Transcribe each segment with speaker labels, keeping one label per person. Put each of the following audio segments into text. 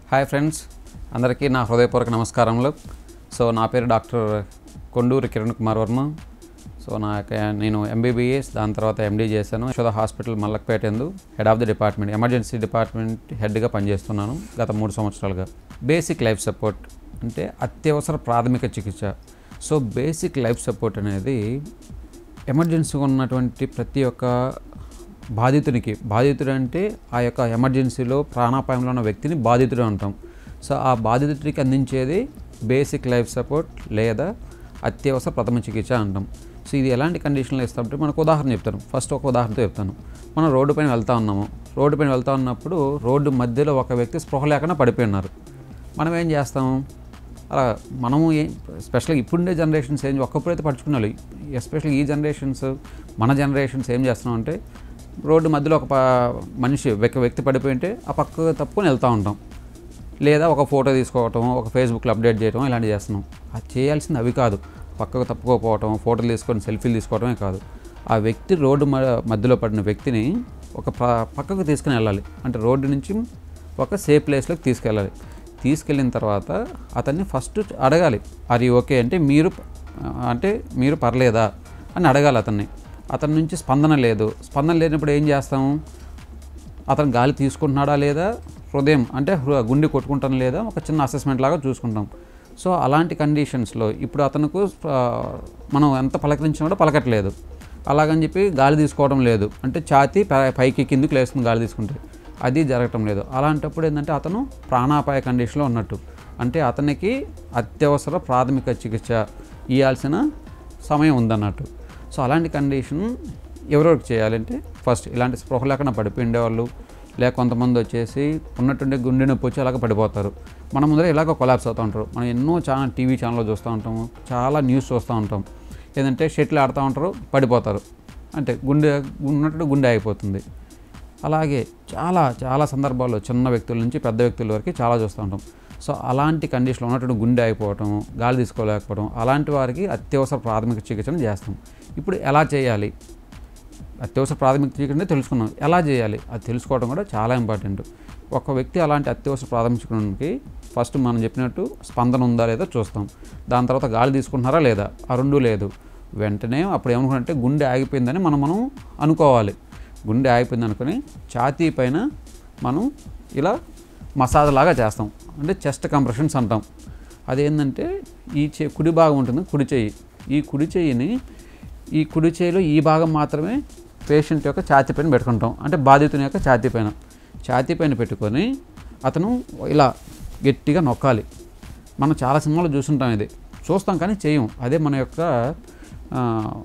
Speaker 1: hi friends అందరికీ నా హృదయపూర్వక నమస్కారములు సో నా పేరు డాక్టర్ కొండూరి కిరణ్ కుమార్ వర్మ సో నా యొక్క నేను ఎంబీబీఎస్ దాని తర్వాత ఎండీ చేశాను యశోద హాస్పిటల్ మల్లక్పేట ఎందు head of the department emergency department హెడ్గా పనిచేస్తున్నాను గత మూడు సంవత్సరాలుగా బేసిక్ లైఫ్ సపోర్ట్ అంటే అత్యవసర ప్రాథమిక చికిత్స సో బేసిక్ లైఫ్ సపోర్ట్ అనేది ఎమర్జెన్సీ ఉన్నటువంటి ప్రతి ఒక్క బాధితునికి బాధితుడు అంటే ఆ యొక్క ఎమర్జెన్సీలో ప్రాణాపాయంలో ఉన్న వ్యక్తిని బాధితుడు అంటాం సో ఆ బాధితుడికి అందించేది బేసిక్ లైఫ్ సపోర్ట్ లేదా అత్యవసర ప్రథమ చికిత్స అంటాం సో ఇది ఎలాంటి కండిషన్లో ఇస్తామంటే మనకు ఉదాహరణ చెప్తాను ఫస్ట్ ఒక ఉదాహరణతో చెప్తాను మనం రోడ్డు పైన వెళ్తా ఉన్నాము రోడ్డు పైన వెళ్తా ఉన్నప్పుడు రోడ్డు మధ్యలో ఒక వ్యక్తి స్పృహ లేకుండా పడిపోయి ఉన్నారు మనం ఏం చేస్తాం అలా మనము ఏం స్పెషల్గా ఇప్పుడుండే జనరేషన్స్ ఏం ఒక్కప్పుడైతే పడుచుకున్నాలి ఎస్పెషల్లీ ఈ జనరేషన్స్ మన జనరేషన్స్ ఏం చేస్తున్నాం అంటే రోడ్డు మధ్యలో ఒక ప- మనిషి ఒక వ్యక్తి పడిపోయి ఉంటే ఆ పక్క తప్పుకొని వెళ్తూ ఉంటాం లేదా ఒక ఫోటో తీసుకోవటం ఒక ఫేస్బుక్లో అప్డేట్ చేయడం ఇలాంటివి చేస్తున్నాం అది చేయాల్సింది అవి కాదు పక్కకు తప్పుకోకపోవటం ఫోటోలు తీసుకొని సెల్ఫీలు తీసుకోవడమే కాదు ఆ వ్యక్తి రోడ్డు మ- మధ్యలో పడిన వ్యక్తిని ఒక ప్ర- పక్కకు తీసుకుని వెళ్ళాలి అంటే రోడ్డు నుంచి ఒక సేఫ్ ప్లేస్లోకి తీసుకెళ్ళాలి తీసుకెళ్ళిన తర్వాత అతన్ని ఫస్ట్ అడగాలి అది ఓకే అంటే మీరు అంటే మీరు పర్లేదా అని అడగాలి అతన్ని అతని నుంచి స్పందన లేదు స్పందన లేనప్పుడు ఏం చేస్తాము అతను గాలి తీసుకుంటున్నాడా లేదా హృదయం అంటే హృ- గుండె కొట్టుకుంటాను లేదా ఒక చిన్న అసెస్మెంట్ లాగా చూసుకుంటాం సో అలాంటి కండిషన్స్లో ఇప్పుడు అతనుకు ఆ, మనం ఎంత పలకరించినా కూడా పలకట్లేదు అలాగని చెప్పి గాలి తీసుకోవడం లేదు అంటే ఛాతీ పై- పైకి కిందికి లేస్తుంది గాలి తీసుకుంటే అది జరగటం లేదు అలాంటప్పుడు ఏంటంటే అతను ప్రాణాపాయ కండిషన్లో ఉన్నట్టు అంటే అతనికి అత్యవసర ప్రాథమిక చికిత్స ఇవ్వాల్సిన సమయం ఉందన్నట్టు సో అలాంటి కండిషన్ ఎవరెవరికి చేయాలంటే ఫస్ట్ ఇలాంటి స్పృహ లేకుండా పడిపోయి ఉండేవాళ్ళు లేక కొంతమంది వచ్చేసి ఉన్నట్టుండే గుండె నొప్పి వచ్చి అలాగ పడిపోతారు మన ముందర ఇలాగ కొలాప్స్ అవుతూ ఉంటారు మనం ఎన్నో ఛానల్ టీవీ ఛానల్లో చూస్తూ ఉంటాము చాలా న్యూస్ చూస్తూ ఉంటాం ఏదంటే షెట్లు ఆడుతూ ఉంటారు పడిపోతారు అంటే గుండె ఉన్నట్టు గుండె అయిపోతుంది అలాగే చాలా చాలా సందర్భాల్లో చిన్న వ్యక్తుల నుంచి పెద్ద వ్యక్తుల వరకు చాలా చూస్తూ ఉంటాం సో అలాంటి కండిషన్లో ఉన్నటువంటి గుండె అయిపోవటం గాలి తీసుకోలేకపోవడం అలాంటి వారికి అత్యవసర ప్రాథమిక చికిత్సను చేస్తాం ఇప్పుడు ఎలా చేయాలి అత్యవసర ప్రాథమిక చికిత్స అంటే తెలుసుకున్నాం ఎలా చేయాలి అది తెలుసుకోవడం కూడా చాలా ఇంపార్టెంట్ ఒక వ్యక్తి అలాంటి అత్యవసర ప్రాథమిక చికిత్సకి ఫస్ట్ మనం చెప్పినట్టు స్పందన ఉందా లేదా చూస్తాం దాని తర్వాత గాలి తీసుకుంటున్నారా లేదా ఆ రెండు లేదు వెంటనే అప్పుడు ఏమనుకుంటే గుండె ఆగిపోయిందని మనం మనం అనుకోవాలి గుండె ఆగిపోయింది అనుకుని ఛాతీ పైన మనం ఇలా మసాజ్ లాగా చేస్తాం అంటే చెస్ట్ కంప్రెషన్స్ అంటాం అదేంటంటే ఈ చే కుడి భాగం ఉంటుంది కుడి చెయ్యి ఈ కుడి చెయ్యిని ఈ కుడి చేయిలో ఈ భాగం మాత్రమే పేషెంట్ యొక్క ఛాతీ పైన పెట్టుకుంటాం అంటే బాధితుని యొక్క ఛాతీ పైన ఛాతీ పైన పెట్టుకొని అతను ఇలా గట్టిగా నొక్కాలి మనం చాలా సినిమాలు చూస్తుంటాం ఇది చూస్తాం కానీ చేయం అదే మన యొక్క ఆ,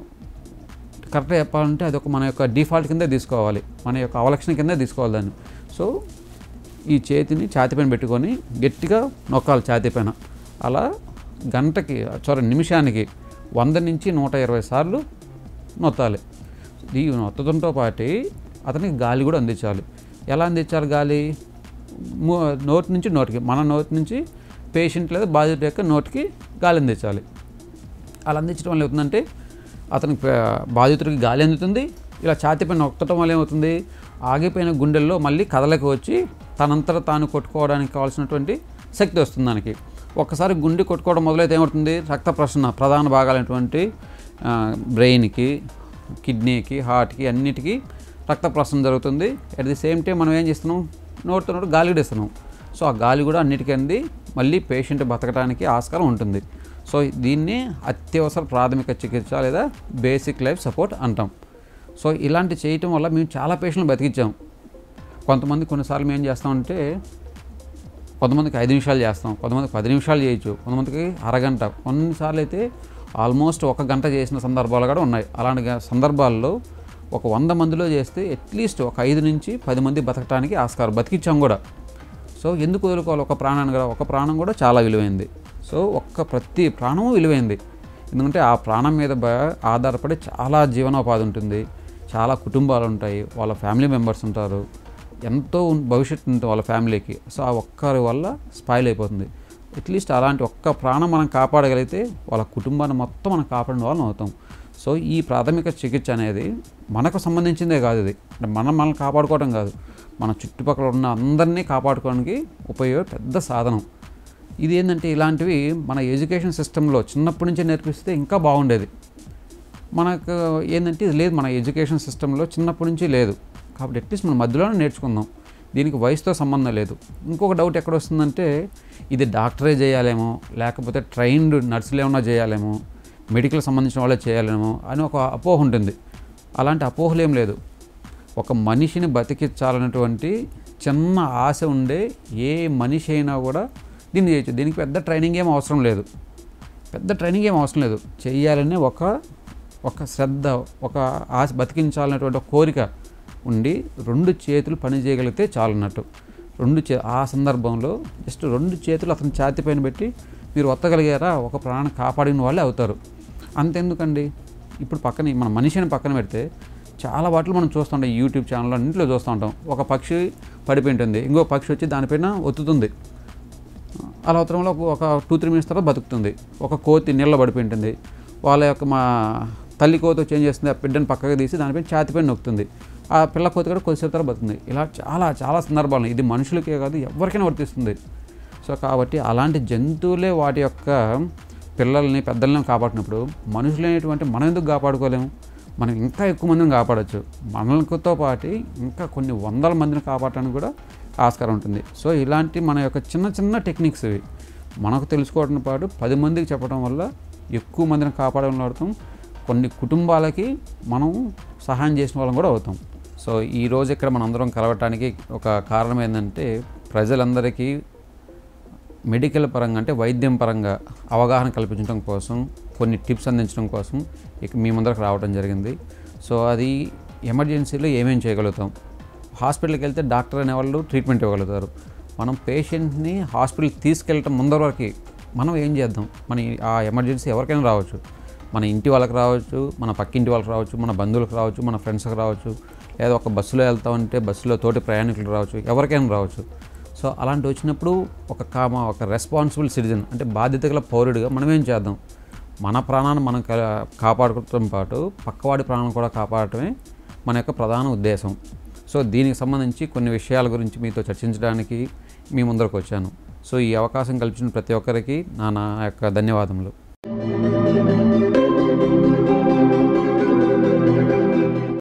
Speaker 1: కరెక్ట్గా చెప్పాలంటే అది ఒక మన యొక్క డిఫాల్ట్ కింద తీసుకోవాలి మన యొక్క అవలక్షణ కింద తీసుకోవాలి దాన్ని సో ఈ చేతిని ఛాతి పైన పెట్టుకొని గట్టిగా నొక్కాలి ఛాతి పైన అలా గంటకి సారీ నిమిషానికి వంద నుంచి నూట ఇరవై సార్లు నొత్తాలి ఈ నొత్తడంతో పాటు అతనికి గాలి కూడా అందించాలి ఎలా అందించాలి గాలి మూ- నోటి నుంచి నోటికి మన నోటి నుంచి పేషెంట్ లేదా బాధిత యొక్క నోటికి గాలి అందించాలి అలా అందించడం వల్ల ఏమవుతుందంటే అతనికి ప- బాధితుడికి గాలి అందుతుంది ఇలా ఛాతీ పైన నొక్కటం వల్ల ఏమవుతుంది ఆగిపోయిన గుండెల్లో మళ్ళీ కదలకి వచ్చి తనంతట తాను కొట్టుకోవడానికి కావాల్సినటువంటి శక్తి వస్తుంది దానికి ఒక్కసారి గుండె కొట్టుకోవడం మొదలైతే ఏమవుతుంది రక్త ప్రసరణ ప్రధాన భాగాలైనటువంటి ఆ, బ్రెయిన్కి కిడ్నీకి హార్ట్కి అన్నిటికీ రక్త ప్రసరణ జరుగుతుంది అట్ ది సేమ్ టైం మనం ఏం చేస్తున్నాం నోటితో నోటి గాలి కూడా ఇస్తున్నాం సో ఆ గాలి కూడా అన్నిటికీ అంది మళ్ళీ పేషెంట్ బతకడానికి ఆస్కారం ఉంటుంది సో దీన్ని అత్యవసర ప్రాథమిక చికిత్స లేదా బేసిక్ లైఫ్ సపోర్ట్ అంటాం సో ఇలాంటి చేయటం వల్ల మేము చాలా పేషెంట్లు బతికించాం కొంతమంది కొన్నిసార్లు మేము ఏం చేస్తామంటే కొంతమందికి ఐదు నిమిషాలు చేస్తాం కొంతమందికి పది నిమిషాలు చేయొచ్చు కొంతమందికి అరగంట కొన్నిసార్లు అయితే ఆల్మోస్ట్ ఒక గంట చేసిన సందర్భాలు కూడా ఉన్నాయి అలాంటి గ- సందర్భాల్లో ఒక వంద మందిలో చేస్తే అట్లీస్ట్ ఒక ఐదు నుంచి పది మంది బతకడానికి ఆస్కారం బతికించాం కూడా సో ఎందుకు వదులుకోవాలి ఒక ప్రాణాన్ని కూడా ఒక ప్రాణం కూడా చాలా విలువైంది సో ఒక్క ప్రతి ప్రాణము విలువైంది ఎందుకంటే ఆ ప్రాణం మీద బ- ఆధారపడి చాలా జీవనోపాధి ఉంటుంది చాలా కుటుంబాలు ఉంటాయి వాళ్ళ ఫ్యామిలీ మెంబర్స్ ఉంటారు ఎంతో ఉన్- భవిష్యత్తు ఉంటుంది వాళ్ళ ఫ్యామిలీకి సో ఆ ఒక్కరి వల్ల స్పాయిల్ అయిపోతుంది అట్లీస్ట్ అలాంటి ఒక్క ప్రాణం మనం కాపాడగలిగితే వాళ్ళ కుటుంబాన్ని మొత్తం మనం కాపాడిన వాళ్ళం అవుతాం సో ఈ ప్రాథమిక చికిత్స అనేది మనకు సంబంధించిందే కాదు ఇది అంటే మనం మనల్ని కాపాడుకోవడం కాదు మన చుట్టుపక్కల ఉన్న అందరినీ కాపాడుకోవడానికి ఉపయోగ పెద్ద సాధనం ఇది ఏంటంటే ఇలాంటివి మన ఎడ్యుకేషన్ సిస్టంలో చిన్నప్పటి నుంచే నేర్పిస్తే ఇంకా బాగుండేది మనకు ఏంటంటే ఇది లేదు మన ఎడ్యుకేషన్ సిస్టంలో చిన్నప్పటి నుంచి లేదు కాబట్టి అట్లీస్ట్ మనం మధ్యలోనే నేర్చుకుందాం దీనికి వయసుతో సంబంధం లేదు ఇంకొక డౌట్ ఎక్కడ వస్తుందంటే ఇది డాక్టరే చేయాలేమో లేకపోతే ట్రైన్డ్ నర్సులు ఏమన్నా చేయాలేమో మెడికల్ సంబంధించిన వాళ్ళే చేయాలేమో అని ఒక అపోహ ఉంటుంది అలాంటి అపోహలు ఏం లేదు ఒక మనిషిని బతికించాలన్నటువంటి చిన్న ఆశ ఉండే ఏ మనిషి అయినా కూడా దీన్ని చేయొచ్చు దీనికి పెద్ద ట్రైనింగ్ ఏం అవసరం లేదు పెద్ద ట్రైనింగ్ ఏం అవసరం లేదు చేయాలనే ఒక ఒక శ్రద్ధ ఒక ఆశ బతికించాలనేటువంటి ఒక కోరిక ఉండి రెండు చేతులు పని చేయగలిగితే చాలన్నట్టు రెండు చే ఆ సందర్భంలో జస్ట్ రెండు చేతులు అతని ఛాతి పైన పెట్టి మీరు ఒత్తగలిగారా ఒక ప్రాణం కాపాడిన వాళ్ళే అవుతారు అంతెందుకండి ఇప్పుడు పక్కన మన మనిషిని పక్కన పెడితే చాలా వాటిలో మనం చూస్తుంటాం యూట్యూబ్ ఛానల్లో అన్నింటిలో చూస్తూ ఉంటాం ఒక పక్షి పడిపోయి ఉంటుంది ఇంకో పక్షి వచ్చి దానిపైన ఒత్తుతుంది అలా అవతరంలో ఒక- ఒక టూ త్రీ మినిట్స్ తర్వాత బతుకుతుంది ఒక కోతి నీళ్ళ పడిపోయి ఉంటుంది వాళ్ళ యొక్క మా తల్లి కోతి వచ్చి ఏం చేస్తుంది ఆ బిడ్డను పక్కకు తీసి దానిపైన ఛాతిపైన నొక్కుతుంది ఆ పిల్ల కోతి కూడా కొద్దిసేపు తర్వాత బతుకుతుంది ఇలా చాలా చాలా సందర్భాలు ఇది మనుషులకే కాదు ఎవరికైనా వర్తిస్తుంది సో కాబట్టి అలాంటి జంతువులే వాటి యొక్క పిల్లల్ని పెద్దల్ని కాపాడినప్పుడు మనుషులైనటువంటి మనం ఎందుకు కాపాడుకోలేము మనం ఇంకా ఎక్కువ మందిని కాపాడచ్చు మనలతో పాటు ఇంకా కొన్ని వందల మందిని కాపాడటానికి కూడా ఆస్కారం ఉంటుంది సో ఇలాంటి మన యొక్క చిన్న చిన్న టెక్నిక్స్ ఇవి మనకు తెలుసుకోవడం పాటు పది మందికి చెప్పడం వల్ల ఎక్కువ మందిని కాపాడడం అవుతాం కొన్ని కుటుంబాలకి మనం సహాయం చేసిన వాళ్ళం కూడా అవుతాం సో ఈ రోజు ఇక్కడ మనందరం కలవటానికి ఒక కారణం ఏంటంటే ప్రజలందరికీ మెడికల్ పరంగా అంటే వైద్యం పరంగా అవగాహన కల్పించడం కోసం కొన్ని టిప్స్ అందించడం కోసం ఇక మీ ముందరకు రావడం జరిగింది సో అది ఎమర్జెన్సీలో ఏమేం చేయగలుగుతాం హాస్పిటల్కి వెళ్తే డాక్టర్ అనేవాళ్ళు ట్రీట్మెంట్ ఇవ్వగలుగుతారు మనం పేషెంట్ని హాస్పిటల్కి తీసుకెళ్ళటం ముందర వరకు మనం ఏం చేద్దాం మన ఈ- ఆ ఎమర్జెన్సీ ఎవరికైనా రావచ్చు మన ఇంటి వాళ్ళకి రావచ్చు మన పక్కింటి వాళ్ళకి రావచ్చు మన బంధువులకు రావచ్చు మన ఫ్రెండ్స్కి రావచ్చు లేదా ఒక బస్సులో వెళ్తామంటే బస్సులో తోటి ప్రయాణికులు రావచ్చు ఎవరికైనా రావచ్చు సో అలాంటి వచ్చినప్పుడు ఒక కామ ఒక రెస్పాన్సిబుల్ సిటిజన్ అంటే బాధ్యత గల పౌరుడిగా మనం ఏం చేద్దాం మన ప్రాణాన్ని మనం కా- కాపాడుకోవడం పాటు పక్కవాడి ప్రాణం కూడా కాపాడటమే మన యొక్క ప్రధాన ఉద్దేశం సో దీనికి సంబంధించి కొన్ని విషయాల గురించి మీతో చర్చించడానికి మీ ముందరకు వచ్చాను సో ఈ అవకాశం కల్పించిన ప్రతి ఒక్కరికి నా నా యొక్క ధన్యవాదములు